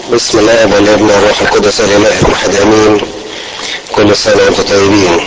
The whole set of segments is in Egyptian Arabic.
بسم الله والابن والروح القدس الاله الواحد امين كل سنه وانتم طيبين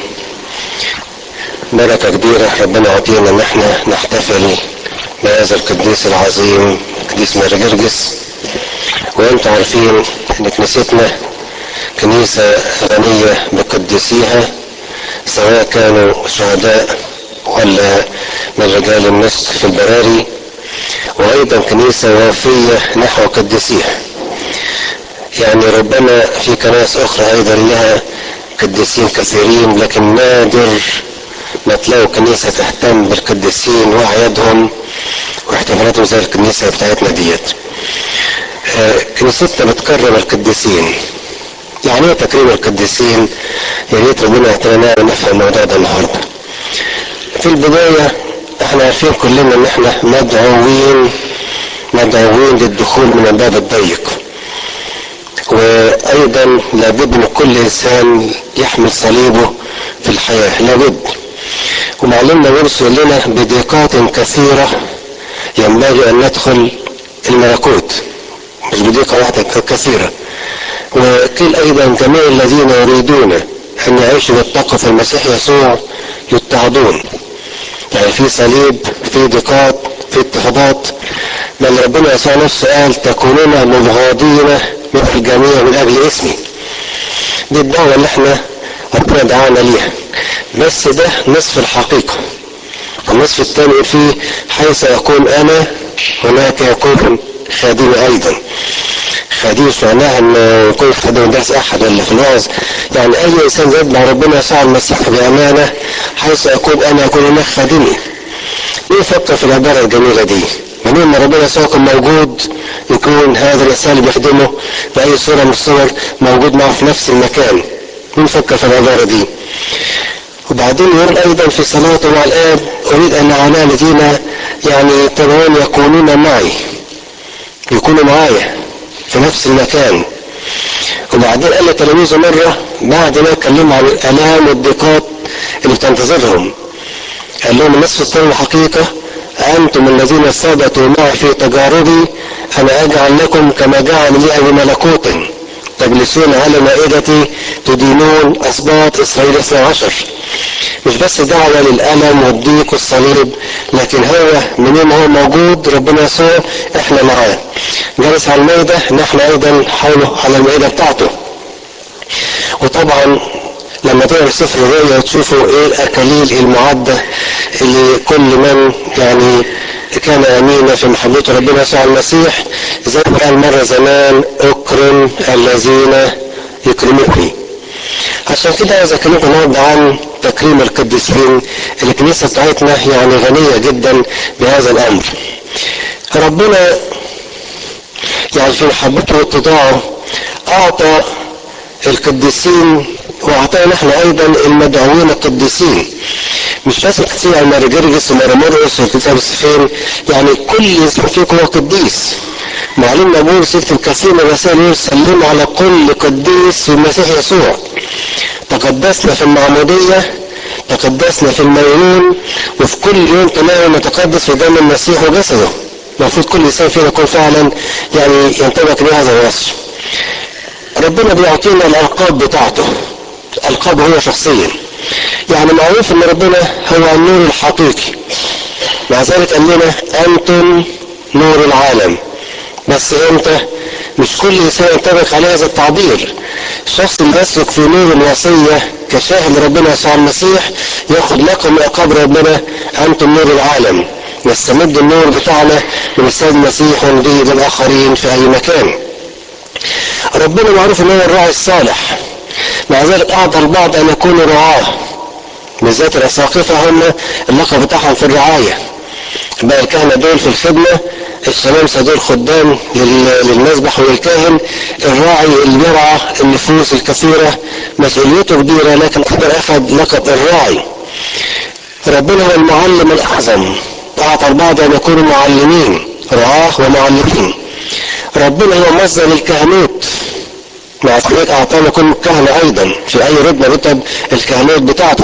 بركه كبيره ربنا يعطينا ان احنا نحتفل بهذا القديس العظيم قديس مارجرجس وانتم عارفين ان كنيستنا كنيسه غنيه بقديسيها سواء كانوا شهداء ولا من رجال النصر في البراري وايضا كنيسه وافيه نحو قديسيها يعني ربما في كنائس اخرى ايضا لها قديسين كثيرين لكن نادر ما تلاقوا كنيسه تهتم بالقديسين واعيادهم واحتفالاتهم زي الكنيسه بتاعتنا ديت. آه كنيستنا بتكرم القديسين. يعني ايه تكريم القديسين؟ يا ريت ربنا يعطينا نفهم الموضوع ده النهارده. في البدايه احنا عارفين كلنا ان احنا مدعوين مدعوين للدخول من الباب الضيق. وايضا لابد ان كل انسان يحمل صليبه في الحياه لابد ومعلمنا بولس يقول لنا بضيقات كثيره ينبغي ان ندخل الملكوت مش بضيقه واحده كثيره وقيل ايضا جميع الذين يريدون ان يعيشوا بالتقوى في المسيح يسوع يضطهدون يعني في صليب في ضيقات في اضطهادات بل ربنا يسوع نفسه قال تكونون مبغاضين من الجميع من اجل اسمي دي الدعوه اللي احنا ربنا دعانا ليها بس ده نصف الحقيقه النصف الثاني فيه حيث اكون انا هناك يكون خادمي ايضا خادم مش معناها ان يكون خادم درس احد ولا في الوعظ يعني اي انسان يتبع ربنا يسوع المسيح بامانه حيث اكون انا يكون هناك خادمي مين فكر في العباره الجميله دي؟ منين ما ربنا يسوع يكون موجود يكون هذا الانسان اللي بيخدمه باي صوره من الصور موجود معه في نفس المكان مين فكر في العباره دي؟ وبعدين يقول ايضا في صلاته مع الاب اريد ان اعلى الذين يعني تدعون يكونون معي يكونوا معايا في نفس المكان وبعدين قال لتلاميذه مرة بعد ما اتكلموا عن الآلام والضيقات اللي بتنتظرهم قال لهم النصف الثاني الحقيقة أنتم الذين ثبتوا معي في تجاربي أنا أجعل لكم كما جعل لي بملكوت تجلسون على مائدتي تدينون أسباط إسرائيل 12 مش بس دعوة للألم والضيق والصليب لكن هو منين ما هو موجود ربنا يسوع احنا معاه جالس على المائدة نحن أيضا حوله على المائدة بتاعته وطبعا لما تقرا سفر الرؤيا تشوفوا ايه الاكاليل المعده اللي كل من يعني كان امينا في محبته ربنا يسوع المسيح زي ما قال مره زمان اكرم الذين يكرموني عشان كده عايز اكلمكم النهارده عن تكريم القديسين الكنيسه بتاعتنا يعني غنيه جدا بهذا الامر ربنا يعني في محبته واتضاعه اعطى القديسين واعطانا نحن ايضا المدعوين القديسين مش بس كتير على مارجرجس ومرمرقس وكتاب السفين يعني كل انسان فيكم هو قديس معلمنا بولس يكتب كثير من الرسائل يقول سلموا على كل قديس في المسيح يسوع تقدسنا في المعمودية تقدسنا في الميمون وفي كل يوم تناول نتقدس في دم المسيح وجسده المفروض كل انسان فينا يكون فعلا يعني ينطبق بهذا الوصف ربنا بيعطينا الالقاب بتاعته القاب هو شخصيا يعني معروف ان ربنا هو النور الحقيقي مع ذلك قال لنا انتم نور العالم بس امتى مش كل انسان ينطبق عليه هذا التعبير الشخص اللي يسلك في نور الوصيه كشاهد ربنا يسوع المسيح ياخد لقب من القاب ربنا انتم نور العالم نستمد النور بتاعنا من السيد المسيح ونضيء للاخرين في اي مكان ربنا معروف ان هو الراعي الصالح مع ذلك اعطى البعض ان يكونوا رعاه بالذات الاساقفه هم اللقب بتاعهم في الرعايه بقى الكهنه دول في الخدمه الشمامسه دول خدام للمذبح وللكاهن الراعي اللي يرعى النفوس الكثيره مسؤوليته كبيره لكن قدر اخذ لقب الراعي ربنا هو المعلم الاعظم اعطى البعض ان يكونوا معلمين رعاه ومعلمين ربنا هو مصدر الكهنوت مع ذلك اعطانا كل كهنة ايضا في اي رتبة رتب الكهنوت بتاعته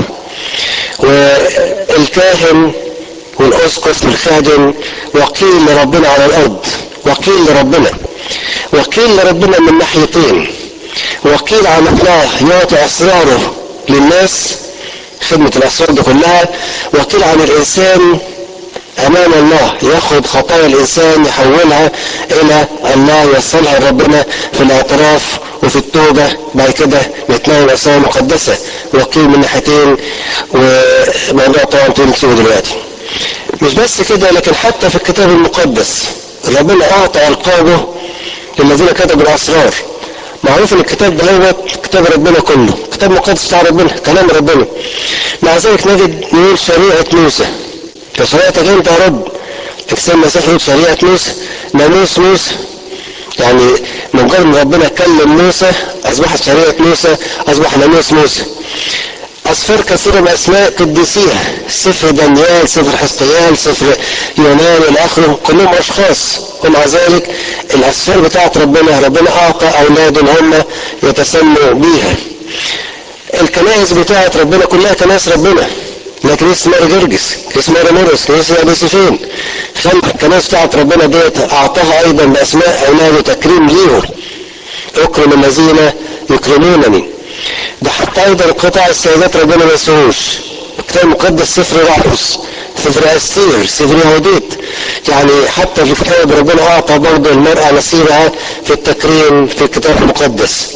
والكاهن والاسقف والخادم وكيل لربنا على الارض وكيل لربنا وكيل لربنا من ناحيتين وكيل عن الله يعطي اسراره للناس خدمة الاسرار دي كلها وكيل عن الانسان امام الله ياخد خطايا الانسان يحولها الى الله يوصلها لربنا في الاعتراف وفي التوبة بعد كده نتناول اسرار مقدسة وكيل من ناحيتين وموضوع طبعا تنسيه دلوقتي مش بس كده لكن حتى في الكتاب المقدس ربنا اعطى القابه للذين كتبوا الاسرار معروف ان الكتاب ده هو كتاب ربنا كله كتاب مقدس بتاع ربنا كلام ربنا مع ذلك نجد نقول شريعة موسى فشريعتك انت يا رب الانسان المسيح يقول شريعة موسى ناموس موسى يعني مجرد ما ربنا كلم موسى اصبحت شريعة موسى اصبح ناموس موسى أسفار كثيرة بأسماء قديسيها سفر دانيال سفر حسقيال سفر يونان إلى آخره كلهم أشخاص ومع ذلك الأسفار بتاعت ربنا ربنا أعطى أولاده هم يتسموا بيها الكنائس بتاعت ربنا كلها كنائس ربنا لكن اسم ماري جرجس اسم ماري مورس كنيسة أبي سفين خلى الكنائس بتاعت ربنا ديت أعطاها أيضا بأسماء أولاده تكريم ليهم أكرم الذين يكرمونني ده حتى ايضا قطع السيدات ربنا ما يسووش الكتاب المقدس سفر رعوس سفر استير سفر يهوديت يعني حتى في الكتاب ربنا اعطى برضه المرأة نصيبها في التكريم في الكتاب المقدس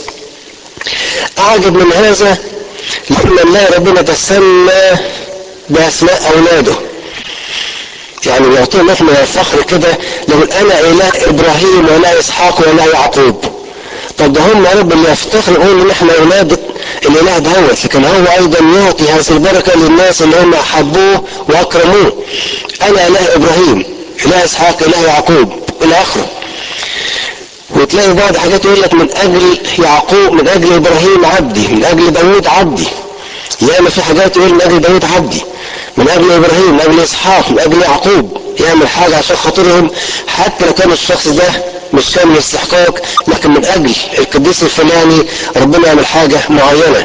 اعجب من هذا لما نلاقي ربنا تسمى باسماء اولاده يعني يعطيهم نوع من الفخر كده لو انا اله ابراهيم ولا اسحاق ولا يعقوب طب ده هم يا رب اللي يفتخروا يقولوا ان احنا اولاد الاله دهوت لكن هو ايضا يعطي هذه البركه للناس اللي هم احبوه واكرموه انا اله ابراهيم اله اسحاق اله يعقوب الى اخره وتلاقي بعض حاجات يقول لك من اجل يعقوب من اجل ابراهيم عبدي من اجل داوود عبدي ياما في حاجات يقول من اجل داوود عبدي من اجل ابراهيم من اجل اسحاق من اجل يعقوب يعمل حاجه عشان خاطرهم حتى لو كان الشخص ده مش كان من استحقاق لكن من اجل القديس الفلاني ربنا يعمل حاجه معينه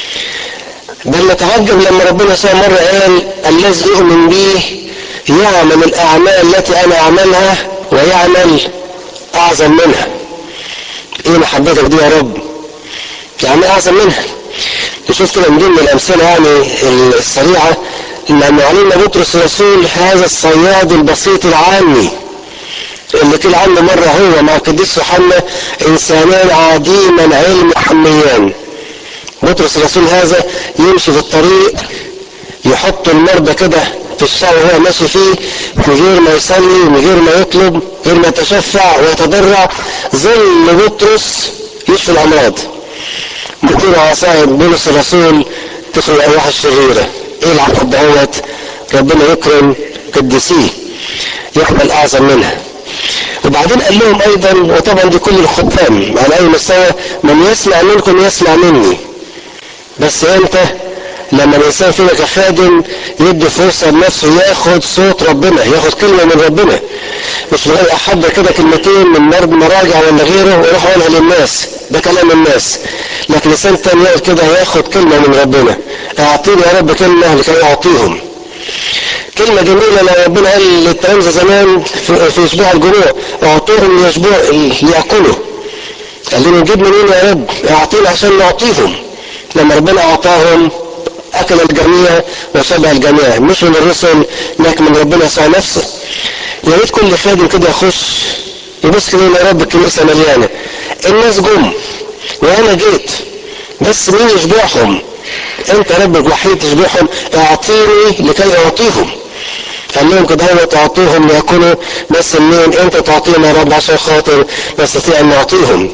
بل نتعجب لما ربنا سوى مرة قال الذي يؤمن بي يعمل الأعمال التي أنا أعملها ويعمل أعظم منها إيه محبتك دي يا رب يعني أعظم منها نشوف كده من ضمن الأمثلة يعني السريعة إن معلمنا بطرس الرسول هذا الصياد البسيط العامي اللي قيل عنه مرة هو مع القديس يوحنا إنسانان عديم العلم حميان بطرس الرسول هذا يمشي في الطريق يحط المرضى كده في الشارع وهو ماشي فيه من غير ما يصلي من غير ما يطلب غير ما يتشفع ويتضرع ظل بطرس يشفي الامراض بطول عصاية بولس الرسول تخرج الارواح الشريره ايه العقد دهوت ربنا يكرم قديسيه يقبل اعظم منها وبعدين قال لهم ايضا وطبعا دي كل الخدام على اي مستوى من يسمع منكم يسمع مني بس امتى لما الانسان فينا كخادم يدي فرصه لنفسه ياخد صوت ربنا ياخد كلمه من ربنا مش لغايه احد كده كلمتين من مرض مراجع ولا غيره ويروح يقولها للناس ده كلام الناس لكن انسان تاني يقعد كده ياخد كلمه من ربنا اعطيني يا رب كلمه لكي اعطيهم كلمة جميلة لو ربنا قال للتلامذة زمان في, في اسبوع الجموع اعطوهم ليشبع ليأكلوا قال لهم نجيب منين يا رب اعطينا عشان نعطيهم لما ربنا اعطاهم اكل الجميع وشبع الجميع مش من الرسل لكن من ربنا يسوع نفسه يا ريت كل خادم كده يخش يبص كده يا رب الكنيسه مليانه الناس جم وانا جيت بس مين يشبعهم انت يا رب الوحيد تشبعهم اعطيني لكي اعطيهم قال لهم كده هو تعطيهم ليكونوا بس منين انت تعطيهم يا رب عشان خاطر نستطيع ان نعطيهم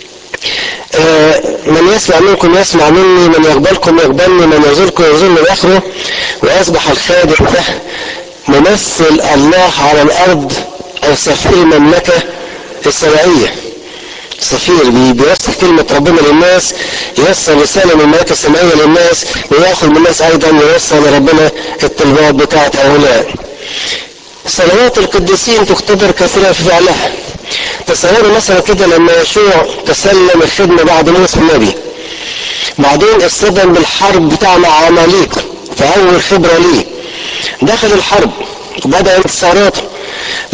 آه من يسمع منكم يسمع مني من يقبلكم يقبلني من يزوركم يزورني اخره واصبح الخادم ده ممثل الله على الارض او سفير المملكه السمائيه سفير بيوصل كلمة ربنا للناس يوصل رسالة من الملائكة السمائية للناس وياخذ من الناس أيضا يوصل لربنا الطلبات بتاعت هؤلاء. صلوات القديسين تقتدر كثيرا في فعلها. تصوروا مثلا كده لما يشوع تسلم الخدمة بعد موسى النبي. بعدين اصطدم بالحرب بتاع مع عماليق فأول خبرة ليه. دخل الحرب وبدأ انتصاراته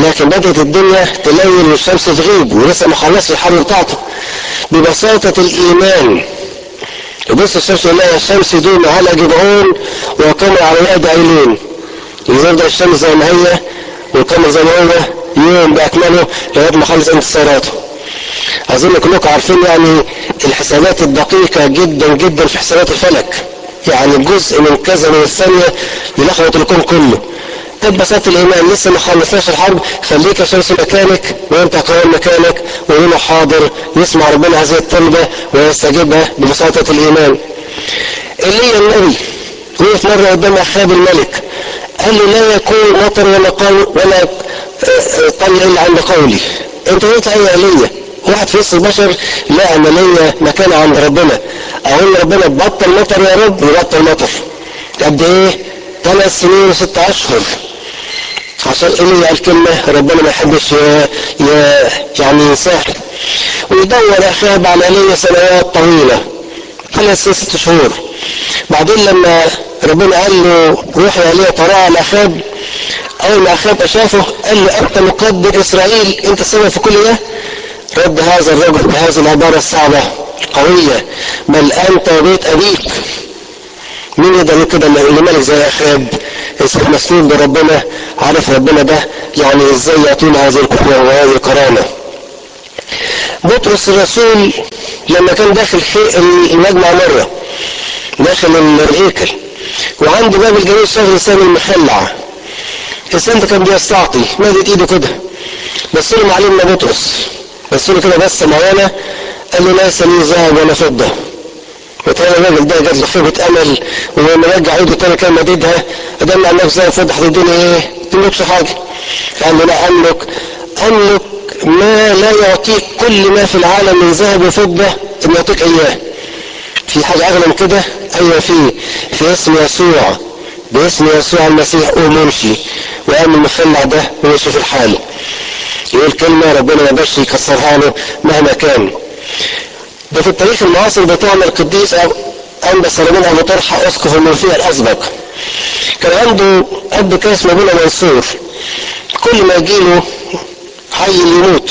لكن بدأت الدنيا تليل والشمس تغيب ولسه ما خلصش الحرب بتاعته ببساطة الإيمان يبص الشمس يلاقي الشمس دون على جبعون والقمر على يد عينين يفضل الشمس زي ما هي والقمر زي ما هو يوم بأكمله لغاية ما خلص انتصاراته أظن كلكم عارفين يعني الحسابات الدقيقة جدا جدا في حسابات الفلك يعني جزء من كذا من الثانية يلخبط الكون كله طب بساطة الإيمان لسه ما خلصناش الحرب خليك يا شمس مكانك وأنت قوام مكانك وهنا حاضر يسمع ربنا هذه الطلبة ويستجيبها ببساطة الإيمان إيليا النبي وقف مرة قدام أخاب الملك قال له لا يكون مطر ولا قول ولا طل إلا عند قولي أنت قلت أيه إيليا واحد في وسط البشر لا أنا ليا مكان عند ربنا أقول لربنا بطل مطر يا رب يبطل مطر قد إيه؟ ثلاث سنين وست أشهر عشان إيه الكلمة ربنا ما يحبش يعني ينساها ويدور أخاب على ليا سنوات طويلة ثلاث ست شهور بعدين لما ربنا قال له روح يا ليا تراعى على أخاب أول ما أخاب شافه قال له أنت مقدر إسرائيل أنت السبب في كل ده رد هذا الرجل بهذه العبارة الصعبة قوية بل أنت وبيت أبيك مين يقدر كده لملك زي أخاب إنسان مسلول بربنا عارف ربنا ده يعني إزاي يعطينا هذه القوة وهذه الكرامة بطرس الرسول لما كان داخل المجمع مرة داخل الهيكل وعنده باب الجميل شاف لسان المخلع الإنسان ده كان بيستعطي مادت إيده كده بس له معلمنا بطرس بس له كده بس معينة قال له ليس لي ذهب ولا فضة وتاني الراجل ده جات له خيبة أمل ولما رجع إيده تاني كان مديدها قدام قال لك زي فضة هتديني إيه؟ تملكش حاجة قال له لا أملك أملك ما لا يعطيك كل ما في العالم من ذهب وفضة إن يعطيك إياه في حاجة أغلى من كده أيوة في في اسم يسوع باسم يسوع المسيح قوم امشي وقام المخلع ده ومشي في الحال يقول كلمة ربنا ما باش يكسرها له مهما كان ده في التاريخ المعاصر بتاعنا القديس أنبا سليمان أبو طرحة أسقف المنوفية الأسبق كان عنده أب كان اسمه أبونا منصور كل ما يجيله حي يموت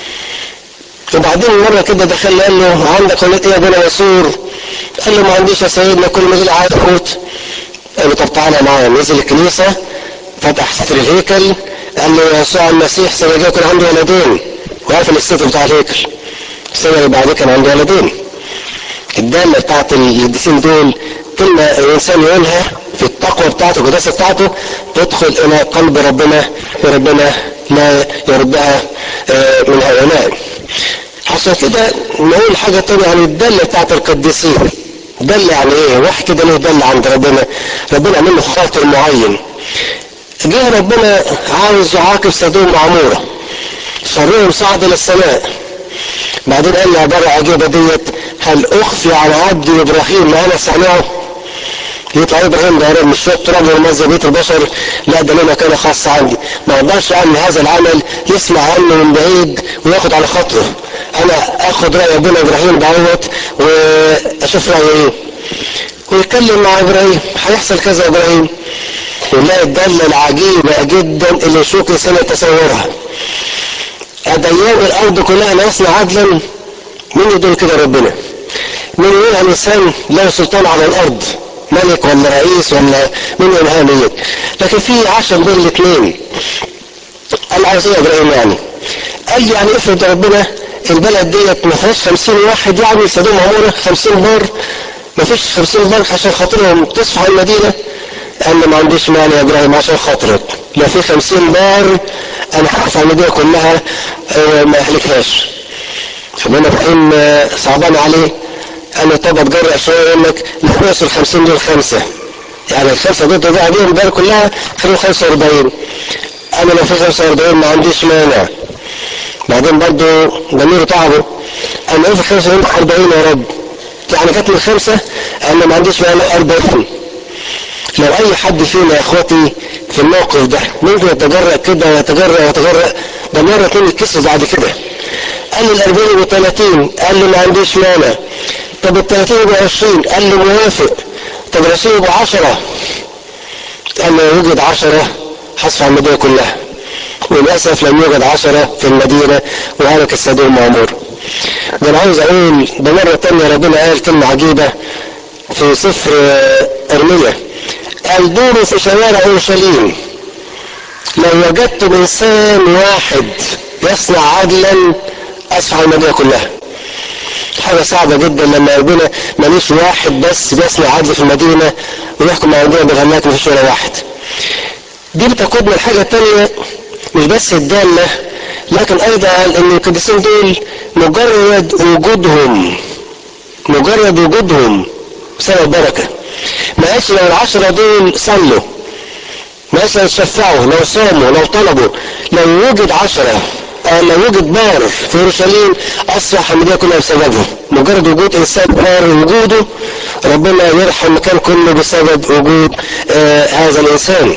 وبعدين مرة كده دخل قال له عندك ولاد ايه يا ابونا منصور قال له ما عنديش يا سيدنا كل ما يجي عايز اموت قال له طب تعالى معايا نزل الكنيسة فتح ستر الهيكل قال له يسوع المسيح سنة كان عنده ولدين وقفل الستر بتاع الهيكل السنة اللي بعدها كان عنده ولدين الدالة بتاعت القديسين دول كلمة الإنسان يقولها في التقوى بتاعته القداسة بتاعته تدخل إلى قلب ربنا وربنا لا يردها من هؤلاء عشان كده نقول حاجة تانية عن الدالة بتاعت القديسين دالة يعني ايه واحد كده له دالة عند ربنا ربنا عمل له خاطر معين جه ربنا عاوز يعاقب سدوم وعمورة شرهم صعد الى السماء بعدين قال لي عبارة عجيبة ديت هل اخفي على عبدي ابراهيم ما انا صانعه يطلع ابراهيم ده رب مش شويه تراب ونمزق بيت البشر لا ده له مكانه خاصه عندي ما اقدرش اعمل هذا العمل يسمع عنه من بعيد وياخد على خاطره انا اخد راي ابونا ابراهيم دعوت واشوف رايه ايه ويتكلم مع ابراهيم هيحصل كذا ابراهيم ونلاقي الداله العجيبه جدا اللي يشوك الانسان يتصورها أديان الأرض كلها لا يصنع عدلا مين يدل كده ربنا مين يقول عن الإنسان له سلطان على الأرض ملك ولا رئيس ولا من الهامية لكن في عشم بين الاثنين قال عايز ايه ابراهيم يعني قال لي يعني افرض ربنا البلد ديت ما فيهاش 50 واحد يعني سدوم عموره 50 بار ما فيش 50 بار عشان خاطرهم تصفى المدينه قال لي ما عنديش مانع يا ابراهيم عشان خاطرك لو في 50 بار انا هقف على المدينه كلها ما اهلكهاش فمن ابراهيم صعبان عليه قال له طب اتجرأ شويه يقول لك نقص ال 50 دول خمسه يعني الخمسه دول تضيع بيهم البلد كلها خلوا 45 انا لو في 45 ما عنديش مانع بعدين برضه ضميره تعبه انا ايه في 45 يا رب يعني كانت من خمسه انا ما عنديش مانع 40 لو اي حد فينا يا اخواتي في الموقف ده ممكن يتجرأ كده ويتجرأ ويتجرأ ده مرة اتنين يتكسر بعد كده قال لي الأربعين يبقوا 30 قال لي ما عنديش مانع طب ال 30 يبقوا 20 قال لي موافق طب ال 20 يبقوا 10 قال لي وجد 10 حصف على المدينة كلها وللأسف لم يوجد عشرة في المدينة وهلك السدوم وعمور ده أنا عاوز أقول ده مرة تانية ربنا قال كلمة عجيبة في سفر أرمية قال دوروا في شوارع أورشليم لو وجدتم إنسان واحد يصنع عدلا أسفح المدينة كلها حاجة صعبة جدا لما ربنا ماليش واحد بس بيصنع عدل في المدينة ويحكم على المدينة بالهلاك مفيش ولا واحد دي بتقودنا الحاجة التانية مش بس الدالة لكن أيضا أن القديسين دول مجرد وجودهم مجرد وجودهم سبب بركة ما قالش لو العشرة دول صلوا ما قالش لو شفعوا لو صاموا لو طلبوا لو وجد عشرة أو لو وجد بار في اورشليم اصبح المدينه كلها بسببه مجرد وجود انسان بار وجوده ربنا يرحم المكان كله بسبب وجود آه هذا الانسان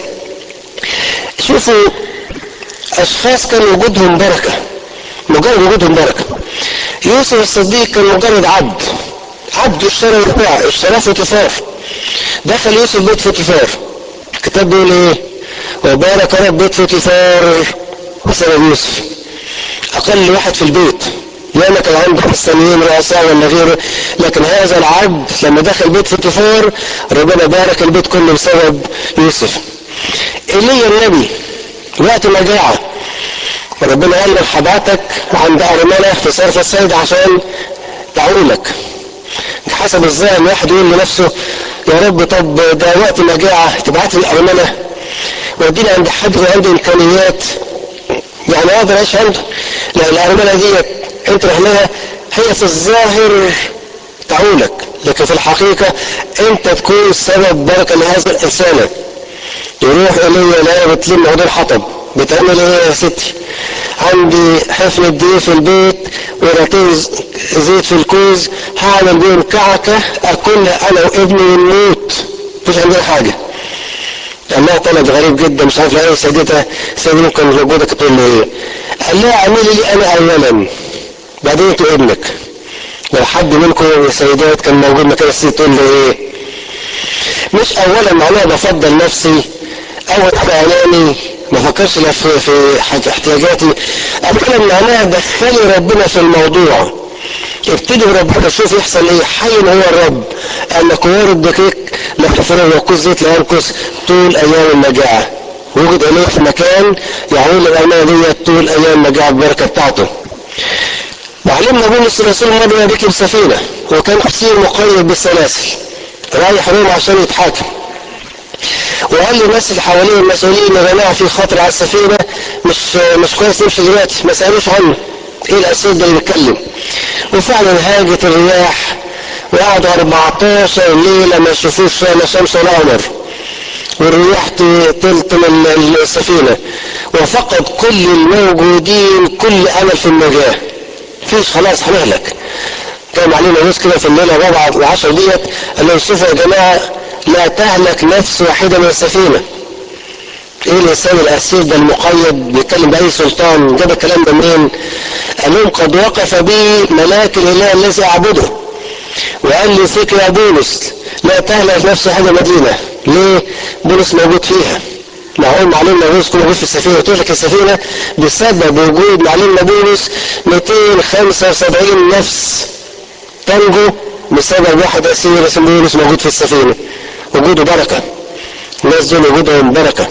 شوفوا اشخاص كان وجودهم بركه مجرد وجودهم بركه يوسف الصديق كان مجرد عبد عبد اشترى وباع اشتراه فوتيفار دخل يوسف بيت فوتيفار الكتاب بيقول ايه وبارك رب بيت فوتيفار بسبب يوسف اقل واحد في البيت ياما كان عنده مستنيين رؤساء ولا غيره لكن هذا العبد لما دخل بيت فوتيفار ربنا بارك البيت كله بسبب يوسف ايليا النبي وقت مجاعة ربنا قال له حبعتك عند أرملة في صرف السيد عشان تعولك حسب الظاهر الواحد يقول لنفسه يا رب طب ده وقت مجاعة تبعت لي الأرملة وديني عند حد عنده إمكانيات يعني اقدر اعيش عنده لا الارمله ديت انت رحمها هي في الظاهر تعولك لكن في الحقيقة انت تكون سبب بركة لهذا الانسان يروح الي لا بتلم عود الحطب بتعمل ايه يا ستي عندي حفنة دي في البيت وراتين زيت في الكوز هعمل بيهم كعكة اكلها انا وابني ونموت مفيش عندنا حاجة قال لها طلب غريب جدا مش عارف لا سيدتها سيدتها كان موجودة تقول لي ايه قال لها اعملي لي انا اولا بعدين انت ابنك لو حد منكم يا سيدات كان موجود مكان الست تقول لي ايه مش اولا معناها بفضل نفسي اول حاجه علاني ما فكرش لا في في احتياجاتي اولا معناها دخلي ربنا في الموضوع ابتدي ربنا شوف يحصل ايه حي هو الرب قال لك وارد الدقيق لا تفرغ وقوس زيت لا ينقص طول ايام المجاعه وجد اليه في مكان يعول الامانه ديت طول ايام المجاعه البركه بتاعته وعلمنا بولس الرسول مره ركب سفينه وكان كثير مقيد بالسلاسل رايح روما عشان يتحاكم وقال للناس اللي حواليه المسؤولين يا جماعه في خطر على السفينه مش مش كويس نمشي دلوقتي ما سالوش عنه ايه الاسود ده اللي بيتكلم وفعلا هاجت الرياح وقعدوا 14 ليله ما يشوفوش لا شمس ولا قمر والرياح تلطم السفينه وفقد كل الموجودين كل امل في النجاه فيش خلاص هنهلك كان علينا ناس كده في الليله الرابعه والعشر ديت قال لهم شوفوا يا جماعه لا تهلك نفس واحده من السفينه ايه الانسان الاسير ده المقيد بيتكلم باي سلطان جاب الكلام ده منين قال لهم قد وقف بي ملاك الاله الذي اعبده وقال لي فيك يا بولس لا تهلك نفس واحده مدينه ليه بولس موجود فيها معقول معلمنا بولس كله موجود في السفينه تهلك السفينه بسبب وجود معلمنا بولس 275 نفس تنجو بسبب واحد اسير اسمه بولس موجود في السفينه وجوده بركه الناس دول وجودهم بركه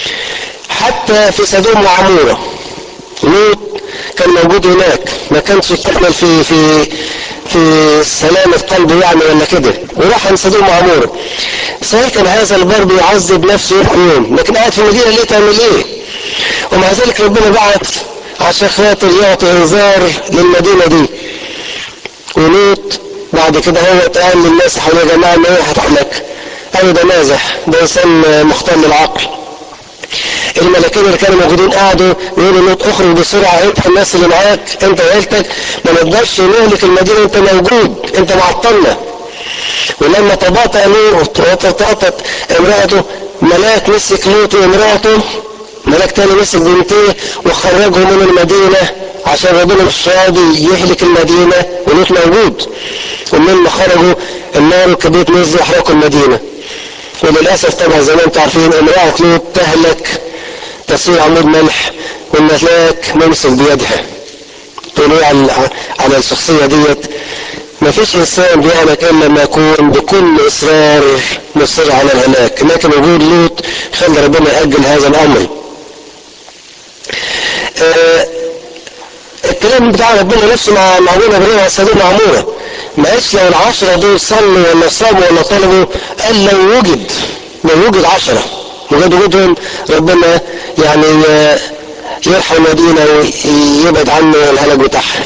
حتى في سدوم وعموره لوط كان موجود هناك ما كانش يستحمل في في في سلامة قلبه يعني ولا كده وراح عند سدوم وعموره صحيح كان هذا البر بيعذب نفسه يوم لكن قاعد في المدينة ليه تعمل ايه ومع ذلك ربنا بعت عشان خاطر يعطي انذار للمدينة دي ولوط بعد كده هو قال للناس حواليه يا جماعة ما هتحلك قالوا ده مازح ده انسان مختل العقل الملكين اللي كانوا موجودين قعدوا يقولوا لوط اخرج بسرعه انت الناس اللي معاك انت وعيلتك ما نقدرش نهلك المدينه انت موجود انت معطلنا ولما تباطأ لوط وتطاطت امرأته ملاك مسك لوط وامرأته ملاك تاني مسك بنتيه وخرجهم من المدينة عشان ربنا مش راضي يهلك المدينة ولوط موجود ومن خرجوا النار والكبريت نزلوا وحرقوا المدينة وللأسف طبعا زي ما انتم عارفين امرأة لوط تهلك تصير عمود ملح والملاك ممسك بيدها تقول ايه على, على الشخصية ديت ما فيش انسان بيهلك الا لما يكون بكل اصرار مصر على الهلاك لكن وجود لوط خلى ربنا يأجل هذا الامر آه الكلام بتاع ربنا نفسه مع معمولة ابراهيم على سبيل معمولة ما قالش لو العشرة دول صلوا ولا صاموا ولا طلبوا قال لو وجد لو وجد عشرة وجد وجودهم ربنا يعني يرحم المدينة ويبعد عنه الهلاك بتاعها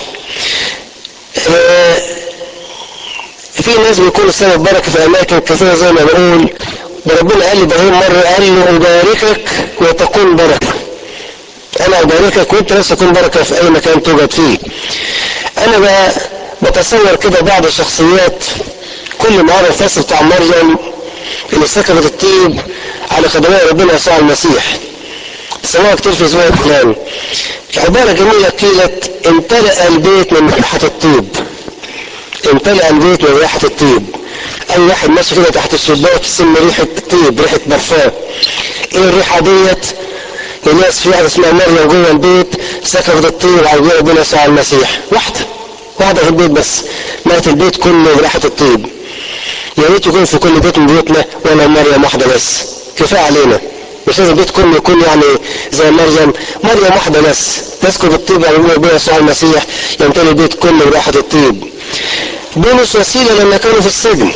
في ناس بيكون السبب بركة في أماكن كثيرة زي ما بقول وربنا قال لإبراهيم مرة قال له أباركك وتكون بركة أنا أباركك وأنت نفسك تكون بركة في أي مكان توجد فيه أنا بقى بتصور كده بعض الشخصيات كل ما أرى الفصل بتاع مريم اللي سكبت الطيب على قدمي ربنا يسوع المسيح سمعوا كتير في زمان الكلام عبارة جميلة قيلت امتلأ البيت من ريحة الطيب امتلأ البيت من ريحة الطيب اي واحد ماشي كده تحت الشباك يسمى ريحة طيب ريحة برفان ايه الريحة ديت الناس في واحدة اسمها مريم جوه البيت سكبت الطيب على جوه ربنا يسوع المسيح واحدة واحدة في البيت بس مات البيت كله بريحة الطيب يا ريت يكون في كل بيت من بيوتنا ولا مريم واحدة بس كفاية علينا مش لازم البيت كله يكون يعني زي مريم مريم واحدة بس تسكب الطيب على جوه ربنا يسوع المسيح يمتلئ البيت كله بريحة الطيب بولس وسيلة لما كانوا في السجن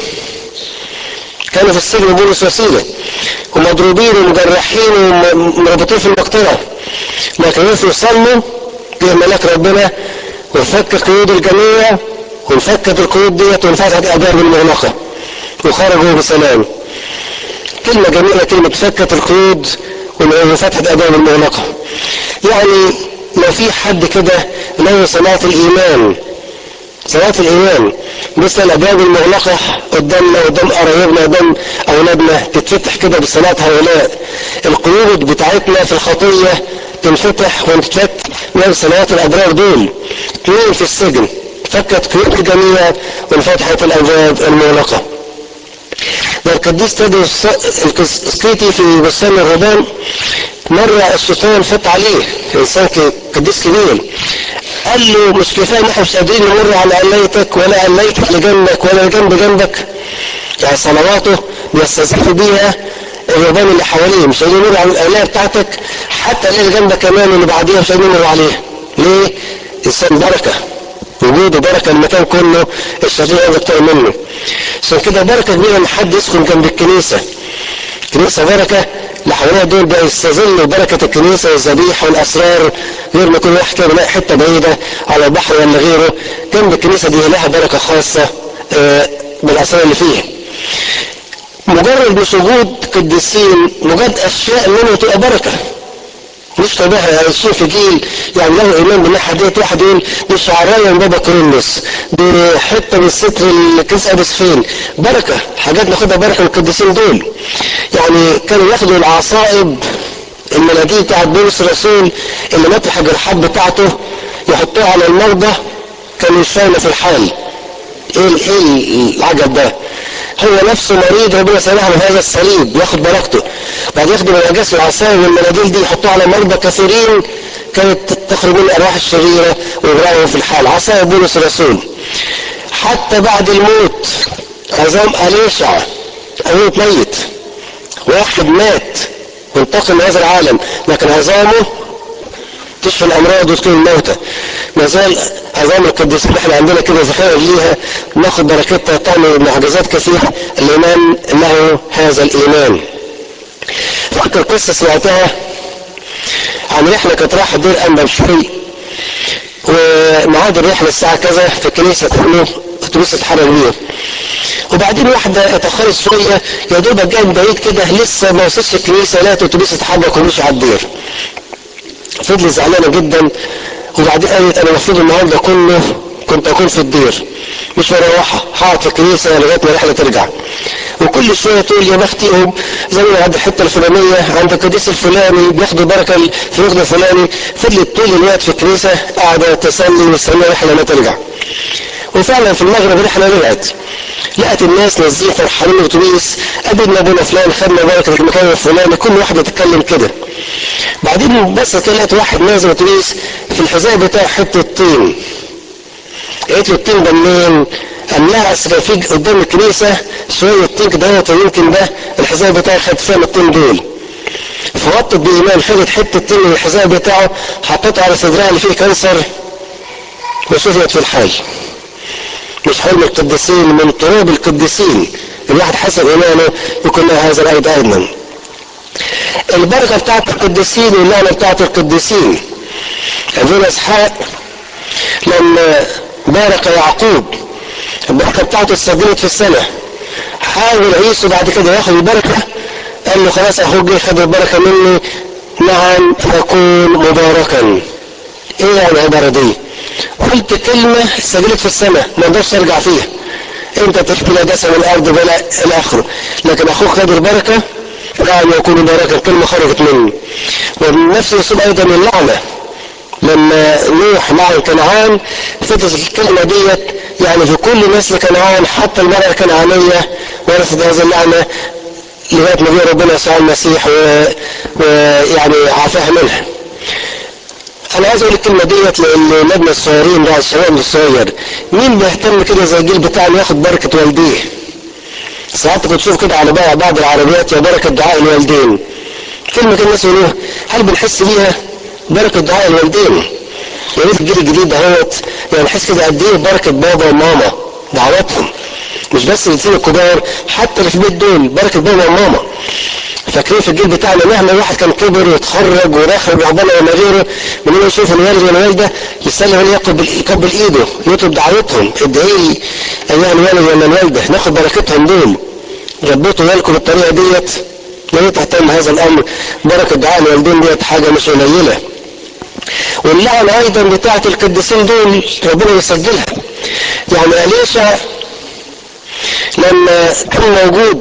كانوا في السجن بولس وسيلة ومضروبين ومجرحين ومربوطين في المقطرة لكن وقفوا يصلوا جه ملاك ربنا وفك قيود الجميع وانفكت القيود ديت وانفتحت ابواب المغلقة وخرجوا بسلام كلمة جميلة كلمة فكت القيود وفتحت ابواب المغلقة يعني لو في حد كده له صلاة الايمان صلاة الإيمان مثل الأبواب المغلقة قدامنا قدام قرايبنا قدام أولادنا تتفتح كده بصلاة هؤلاء القيود بتاعتنا في الخطية تنفتح ونتفتح من صلاة الأبرار دول اثنين في السجن فكت قيود الجميع وانفتحت الأبواب المغلقة ده القديس تدرس السكيتي في بستان الرهبان مرة الشيطان فت عليه إنسان قديس كبير قال له مش كفاية ان احنا مش قادرين نمر على قليتك ولا قليتك اللي جنبك ولا جنب جنبك يعني صلواته بيستزيد بيها الرهبان اللي حواليه مش قادرين يمروا على القلاية بتاعتك حتى اللي جنبك كمان اللي بعديها مش قادرين يمروا عليها ليه؟ انسان بركة وجوده بركة المكان كله الشيطان يقدر يقترب منه عشان كده بركة كبيرة ان حد يسكن جنب الكنيسة الكنيسة بركة اللي حواليها دول بقى يستظلوا بركة الكنيسة والذبيحة والأسرار غير ما يكون واحد كده بيلاقي حتة بعيدة على البحر ولا غيره جنب الكنيسة دي لها بركة خاصة بالأسرار اللي فيها مجرد مش وجود قديسين مجرد أشياء منه تبقى بركة مش تباهى عايشين في جيل يعني له ايمان بالناحيه ديت واحد يقول دي شعرايه من بابا كرولوس دي حته من ستر الكنيسه ابس فين بركه حاجات ناخدها بركه من القديسين دول يعني كانوا ياخدوا العصائب المناديل بتاعت بولس الرسول اللي مطرح الجرحات بتاعته يحطوها على المرضى كانوا يشفانا في الحال ايه ايه العجب ده هو نفسه مريض ربنا سامحه من هذا الصليب ياخد بركته بعد ياخدوا العجاز والعصاية والمناديل دي يحطوها على مرضى كثيرين كانت تخرج من الارواح الشريرة ويبرأهم في الحال عصاية بولس الرسول حتى بعد الموت عظام أليشع أموت ميت واحد مات وانتقل من هذا العالم لكن عظامه تشفي الامراض وتكون الموتى ما زال عظام القديسين احنا عندنا كده ذخائر ليها ناخد بركتها تعمل معجزات كثيره الايمان له هذا الايمان فاكر قصه سمعتها عن رحله كانت رايحه دير انبا بشوي وميعاد الرحله الساعه كذا في كنيسه كله اتوبيس اتحرك بيه وبعدين واحدة اتأخرت شوية يا دوبك جاي من بعيد كده لسه ما وصلش الكنيسة لقت اتوبيس اتحرك ومشي على الدير فضلت زعلانه جدا وبعدين قالت انا المفروض النهارده كله كنت اكون في الدير مش مروحه هقعد في الكنيسه لغايه ما الرحله ترجع وكل شويه تقول يا بختي زي ما عند الحته الفلانيه عند القديس الفلاني بياخدوا بركه في الركن الفلاني فضلت طول الوقت في الكنيسه قاعده تسلي مستنيه الرحله ما ترجع وفعلا في المغرب الرحله رجعت لقت الناس نازلين فرحانين بالاتوبيس قابلنا ابونا فلان خدنا بركه في المكان الفلاني كل واحده تتكلم كده بعدين بس كده لقيت واحد نازل اتوبيس في الحذاء بتاعه حته طين قالت له الطين ده منين؟ قال لها اصل في قدام الكنيسه شويه طين كده يمكن ده الحذاء بتاعي خد فيها الطين دول فوطت بايمان خدت حته طين من الحذاء بتاعه حطيتها على صدرها اللي فيه كانسر وشفيت في الحال مش حلم القديسين من تراب القديسين الواحد حسب ايمانه يكون له هذا الايد ايضا البركه بتاعت القديسين والنعمه بتاعت القديسين ابونا اسحاق لما بارك يعقوب البركه بتاعته اتسجلت في السنه حاول عيسو بعد كده ياخد البركه قال له خلاص اخوك جه خد البركه مني نعم اكون مباركا ايه يعني العباره دي قلت كلمه سجلت في السماء ما اقدرش ارجع فيها انت تحكي لا دسم الارض ولا الى اخره لكن اخوك خد البركه نعم يكون مباركا كلمه خرجت مني وبنفس الاسلوب ايضا اللعنه لما نوح لعن كنعان فتت الكلمه ديت يعني في كل نسل كنعان حتى المراه الكنعانيه ورثت هذه اللعنه لغايه ما جه ربنا يسوع المسيح ويعني عافاها منها. انا عايز اقول الكلمه ديت للنجم الصغيرين ده الشباب الصغير مين بيهتم كده زي الجيل بتاعنا ياخد بركه والديه ساعات كنت تشوف كده على بقى بعض العربيات يا بركه دعاء الوالدين كلمه كده الناس يقولوها هل بنحس بيها بركه دعاء الوالدين يا ريت الجيل الجديد اهوت يعني نحس كده قد ايه بركه بابا وماما دعواتهم مش بس الاثنين الكبار حتى اللي في البيت دول بركه بابا وماما فاكرين في الجيل بتاعنا مهما واحد كان كبر ويتخرج ورخر وعقبال ولا غيره من هنا يشوف الوالد والوالده يستنى هنا يقبل يقبل ايده يطلب دعوتهم ادعي لي ايها الوالد ولا الوالده ناخد بركتهم دول ربيتوا بالكم بالطريقه ديت لا تهتم بهذا الامر بركه دعاء الوالدين ديت حاجه مش قليله واللعنه ايضا بتاعه القديسين دول ربنا يسجلها يعني اليشع لما كان موجود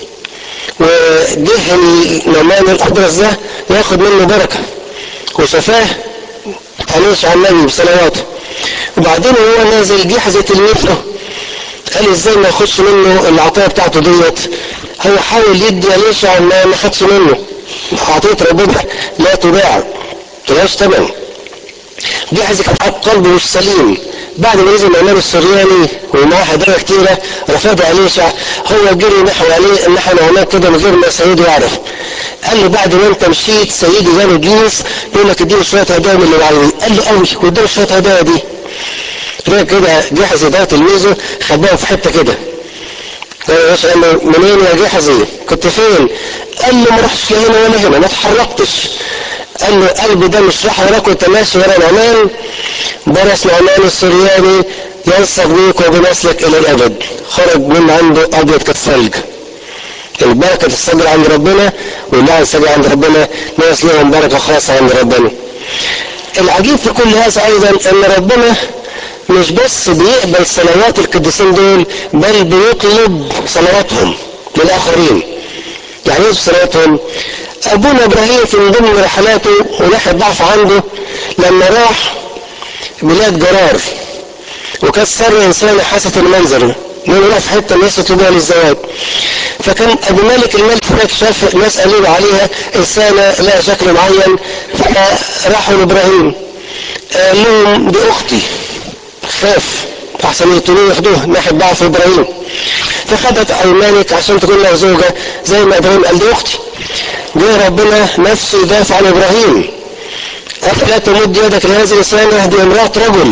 وجه النعمان الأبرص ده ياخد منه بركة وشفاه عليش على النبي بصلواته وبعدين وهو نازل جه زي تلميذه قال ازاي ما ياخدش منه العطيه بتاعته ديت هو حاول يدي اليشع ما ما خدش منه عطيه ربنا لا تباع ملهاش ثمن جهز قلبه مش سليم بعد ما نزل الامام السرياني ومعاه هدايا كتيره رفضها اليشع هو جري نحو عليه نحو الامام كده من غير ما سيده يعرف قال له بعد ما انت مشيت سيدي جاله جيس يقول لك اديله شويه هدايا من اللي معايا قال له قوي واداله شويه هدايا دي رجع كده جحز هدايا تلميذه خباها في حته كده قال له منين يا جحزي كنت فين قال له ما رحتش لا هنا ولا هنا ما اتحركتش قال له قلبي ده مش راح وراك وانت ماشي ورا نعمان برس نعمان السرياني يلصق بيك وبنسلك الى الابد خرج من عنده ابيض كالثلج البركة تستجر عند ربنا والله تستجر عند ربنا ناس لهم بركة خاصة عند ربنا العجيب في كل هذا ايضا ان ربنا مش بس بيقبل صلوات القديسين دول بل بيطلب صلواتهم للاخرين يعني ايه صلواتهم ابونا ابراهيم في من ضمن رحلاته وناحية ضعف عنده لما راح بلاد جرار وكسر انسان حاسة المنظر لانه راح في حته الناس يطلبوها للزواج فكان ابو مالك الملك هناك شاف ناس قالوا له عليها انسانه لها شكل معين فراحوا لابراهيم قال لهم دي اختي خاف احسن يقتلوه ياخدوه ناحيه ضعف ابراهيم فخدت ابو مالك عشان تكون له زوجه زي ما ابراهيم قال دي اختي جه ربنا نفسه يدافع عن ابراهيم قال لا تمد يدك لهذه الانسانه دي امراه رجل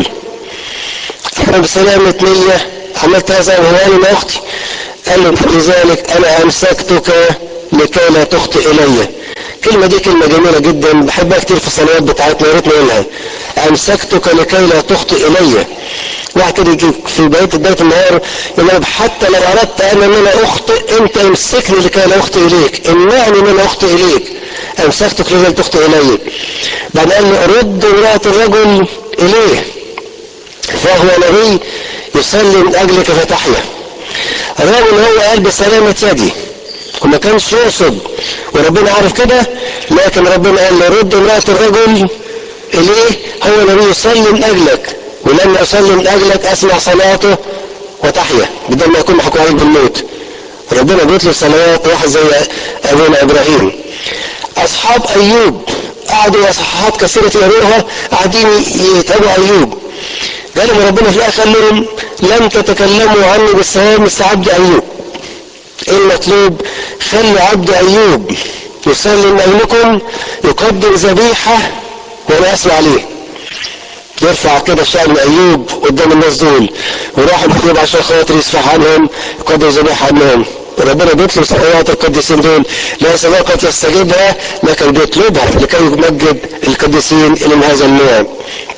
انا بسلامة نية عملت هذا وهو من اختي قال له لذلك انا امسكتك لكي لا تخطئ الي الكلمة دي كلمة جميلة جدا بحبها كتير في الصلوات بتاعتنا يا ريت نقولها امسكتك لكي لا تخطئ الي واحد كده يجي في بداية بداية النهار يقول حتى لو اردت انا ان انا اخطئ انت امسكني لكي لا اخطئ اليك امنعني ان انا اخطئ اليك امسكتك لكي لا تخطئ الي بعد قال له رد امرأة الرجل اليه فهو نبي يصلي من اجلك فتحيا الراجل هو قال بسلامة يدي وما كانش يقصد وربنا عارف كده لكن ربنا قال له رد امرأة الرجل اليه هو نبي يصلي من اجلك ولما اصلي من اجلك اسمع صلاته وتحيا بدل ما يكون محكوم عليك بالموت ربنا بيطلب صلوات واحد زي ابونا ابراهيم اصحاب ايوب قعدوا اصحاحات كثيره يقروها قاعدين يتابعوا ايوب قالوا ربنا في الاخر قال لهم لم تتكلموا عني بالسلام مثل عبد ايوب ايه المطلوب خلوا عبد ايوب يصلي من اجلكم يقدم ذبيحه وانا اسمع عليه يرفع كده شأن أيوب قدام الناس دول وراح ايوب عشان خاطر يصفح عنهم يقدم ذبيحة عنهم ربنا بيطلب صلوات القديسين دول لا صداقة يستجيبها لكن بيطلبها لكي يمجد القديسين اللي من هذا النوع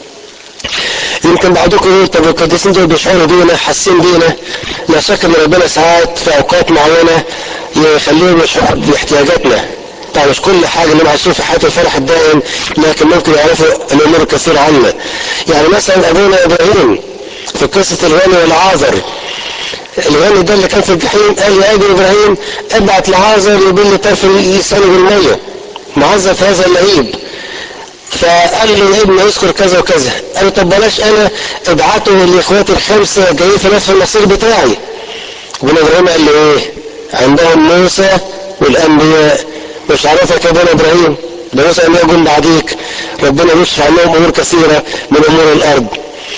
يمكن بعضكم يقول طب القديسين دول بيشعروا بينا حاسين بينا لا شك ان ربنا ساعات في اوقات معينه يخليهم يشعروا باحتياجاتنا طبعا مش كل حاجه اللي عايشين في حياه الفرح الدائم لكن ممكن يعرفوا الامور الكثيره عنا يعني مثلا ابونا ابراهيم في قصه الغني والعازر الغني ده اللي كان في الجحيم قال يا ابي ابراهيم ابعت لعازر يبل طرف لسانه بالميه معذب في هذا اللهيب فقال له ابني يذكر كذا وكذا قال له طب بلاش انا ابعته لاخواتي الخمسه جايين في نفس المصير بتاعي ابن ابراهيم قال له ايه عندهم موسى والانبياء مش عارفك يا ابن ابراهيم ده موسى انبياء جم بعديك ربنا بيشفع عنهم امور كثيره من امور الارض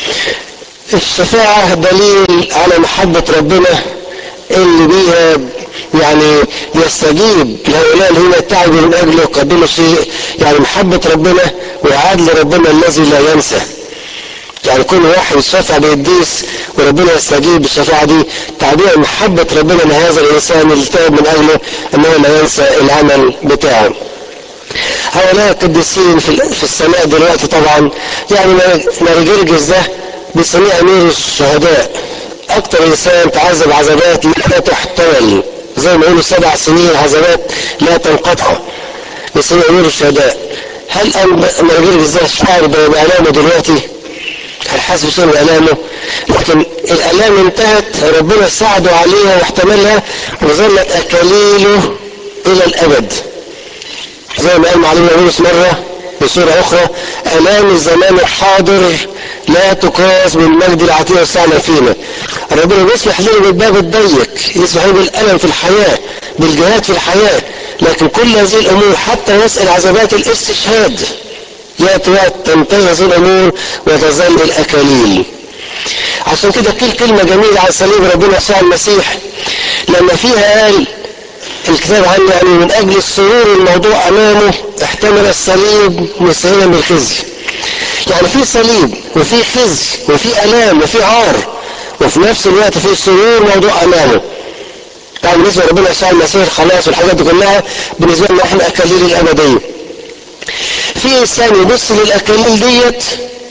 الشفاعه دليل على محبه ربنا اللي بيها يعني يستجيب لهؤلاء اللي هنا تعبوا من اجله وقدموا شيء يعني محبة ربنا وعدل ربنا الذي لا ينسى يعني كل واحد يشفع بيديس وربنا يستجيب بالشفاعة دي تعبير محبة ربنا لهذا الإنسان اللي تعب من أجله أنه لا ينسى العمل بتاعه هؤلاء القديسين في السماء دلوقتي طبعا يعني مارجرجس ده بيسميه أمير الشهداء أكتر إنسان تعذب عذابات لا تحتمل زي ما يقولوا سبع سنين عذابات لا تنقطع بيسميه أمير الشهداء هل مارجرجس ده شعر بألامه دلوقتي؟ هل حاسس بشيء من ألامه؟ لكن الآلام انتهت ربنا ساعده عليها واحتملها وظلت أكاليله إلى الأبد زي ما قال معلم يونس مرة بصورة أخرى آلام الزمان الحاضر لا تقاس بالمجد العتيق والسعنا فينا ربنا بيسمح لنا بالباب الضيق يسمح لنا بالألم في الحياة بالجهاد في الحياة لكن كل هذه الأمور حتى يسأل عذابات الاستشهاد يأتي وقت تنتهي هذه الأمور وتظل الأكاليل عشان كده كل كلمة جميلة على صليب ربنا يسوع المسيح لما فيها قال الكتاب عنه يعني من أجل السرور الموضوع أمامه احتمل الصليب مستهينا بالخزي يعني في صليب وفي خزي وفي ألام وفي عار وفي نفس الوقت في سرور موضوع أمامه طبعا بالنسبة لربنا يسوع المسيح خلاص والحاجات دي كلها بالنسبة لنا احنا أكاليل الأبدية في إنسان يبص للأكاليل ديت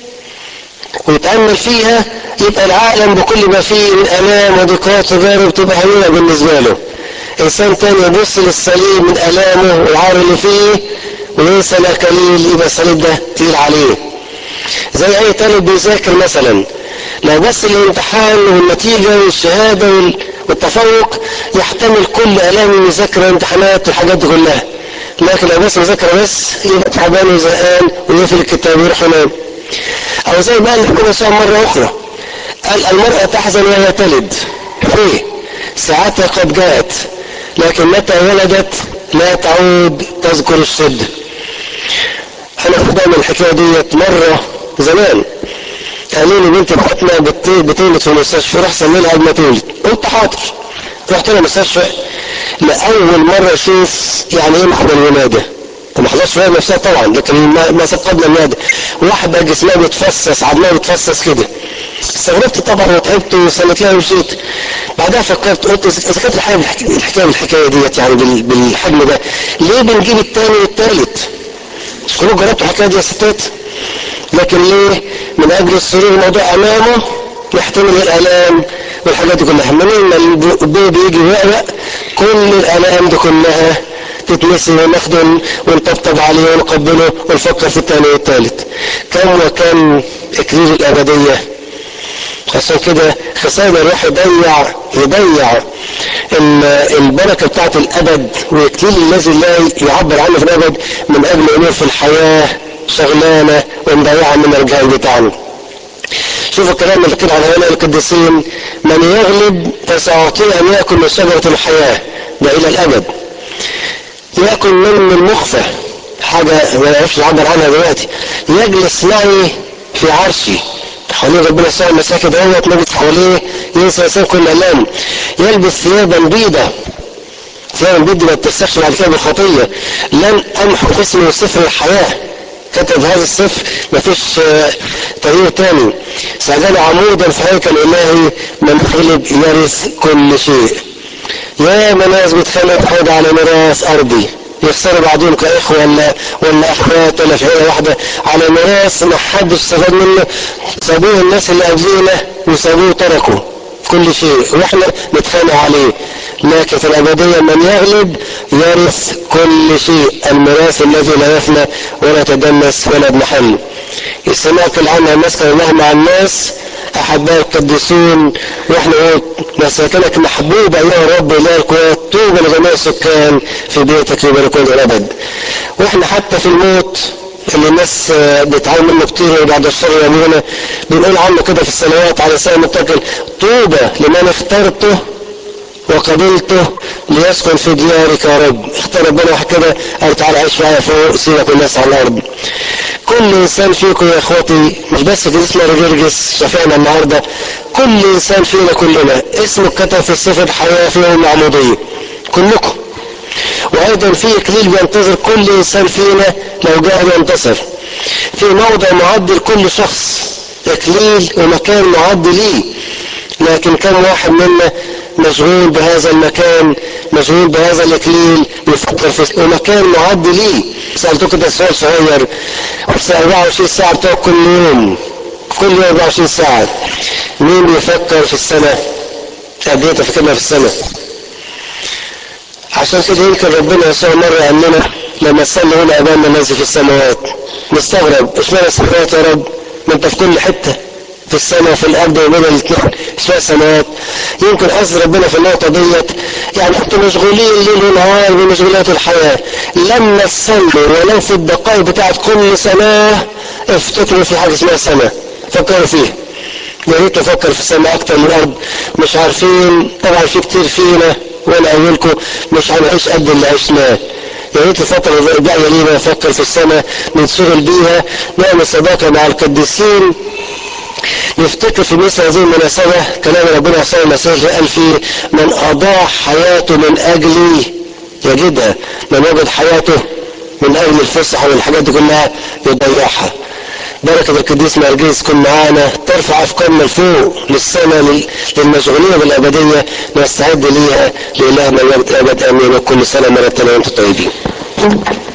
ويتأمل فيها يبقى العالم بكل ما فيه من ألام وضيقات وتجارب تبقى هينة بالنسبة له إنسان تاني يبص للصليب من ألامه والعار اللي فيه وينسى الأكاليل يبقى الصليب ده تقيل عليه زي أي طالب بيذاكر مثلا لو بس الامتحان والنتيجة والشهادة والتفوق يحتمل كل ألام المذاكرة والامتحانات والحاجات دي كلها لكن لو بس مذاكرة بس يبقى تعبان وزهقان ويقفل الكتاب ويروح ينام أو زي ما قال ربنا يسوع مرة أخرى قال المرأة تحزن وهي تلد ليه؟ ساعتها قد جاءت لكن متى ولدت لا تعود تذكر الشدة أنا خدها من الحكاية ديت مرة زمان قالوا لي بنت بتاعتنا بتولد في المستشفى روح سمي لها قبل ما تولد قلت حاضر رحت لها المستشفى لأول مرة أشوف يعني إيه محضر الولادة ما حضرش فيها نفسها طبعا لكن ما قبل الولادة واحدة جسمها بيتفصص عضلها بيتفصص كده استغربت طبعا وتعبت وسلت لها ومشيت بعدها فكرت قلت اذا كانت الحكايه الحكايه بالحكايه ديت يعني بالحجم ده ليه بنجيب الثاني والثالث؟ مش كلكم جربتوا الحكايه دي يا ستات؟ لكن ليه؟ من اجل السرور الموضوع امامه يحتمل الالام والحاجات دي كلها منين ما البيبي يجي ويقرأ كل الالام دي كلها تتنسي ونخدم ونطبطب عليه ونقبله ونفكر في الثاني والثالث كم وكم اكليل الابديه عشان كده خسارة الروح يضيع يضيع البركة بتاعت الأبد ويكليل الذي لا يعبر عنه في الأبد من أجل أمور في الحياة شغلانة ومضيعة من الرجال بتاعنا. شوفوا الكلام اللي كده على هؤلاء القديسين من يغلب فسأعطيه أن يأكل من شجرة الحياة ده إلى الأبد. يأكل من المخفى حاجة ما نعرفش نعبر عنها دلوقتي يجلس معي في عرشي حوالين ربنا يسوع المسيح كده هو نجلس حواليه ينسى الانسان كل الام يلبس ثيابا بيضة ثيابا بيضة ما بتفسخش بعد كده بالخطية لن امحو اسمه سفر الحياة كتب هذا السفر مفيش تغيير تاني سجل عمودا في هيكل الهي من غلب يرث كل شيء يا ناس بتخلق حوض على ميراث ارضي يخسروا بعضهم كاخوه ولا ولا اخوات ولا في عيله واحده على ميراث ما حدش استفاد منه سابوه الناس اللي قبلينا وسابوه تركوا كل شيء واحنا نتخانق عليه لكن في الابديه من يغلب يرث كل شيء الميراث الذي لا يفنى ولا يتدنس ولا يضمحل السماء العامة مسكن الله مع الناس أحباء القديسون وإحنا مساكنك محبوبة أيها الرب إله القوات طوبى لجميع السكان في بيتك يباركون الأبد وإحنا حتى في الموت اللي الناس بتعاني منه كتير وبعد الشر يمونه بنقول عنه كده في السنوات على لسان متكل طوبى لمن اخترته وقبلته ليسكن في ديارك يا رب اختار ربنا واحد كده قال تعالى عيش معايا فوق سيبك الناس على الارض كل انسان فيكم يا اخواتي مش بس جسمنا رجرجس شفعنا النهارده كل انسان فينا كلنا اسمه كتب في السفر الحياه في يوم المعموديه كلكم وايضا في اكليل بينتظر كل انسان فينا لو جاء ينتصر في موضع معد لكل شخص اكليل ومكان معد ليه لكن كم واحد منا مشغول بهذا المكان مشغول بهذا الاكليل يفكر في ومكان معد ليه سألته كده سؤال صغير بس 24 ساعة بتوع كل يوم كل يوم 24 ساعة مين بيفكر في السنة قد ايه تفكرنا في السنة عشان كده يمكن ربنا يسوع مرة قال لنا لما تصلي هنا أبانا الذي في السماوات نستغرب اشمعنى السماوات يا رب ما انت في كل حته في السماء في الارض وبين الاثنين اسمها سماوات يمكن قصد ربنا في النقطه ديت يعني انتوا مشغولين ليل ونهار بمشغولات الحياه لما تصلوا ولو في الدقائق بتاعت كل سماء افتكروا في حاجه اسمها سماء فكروا فيها يا ريت نفكر في السماء اكتر من الارض مش عارفين طبعا في كتير فينا وانا اقول لكم مش هنعيش قد اللي عشناه يا ريت الفترة الجاية لينا نفكر في السماء ننشغل بيها نعمل صداقة مع القديسين نفتكر في مثل هذه المناسبة كلام ربنا يسوع المسيح قال فيه من أضاع حياته من أجلي يجدها من وجد حياته من أجل الفسح والحاجات دي كلها يضيعها بركة القديس نرجس كن معانا ترفع أفكارنا لفوق للسنة للمشغولية بالأبدية نستعد ليها لإلهنا الأبد آمين وكل سنة مرة وأنتم طيبين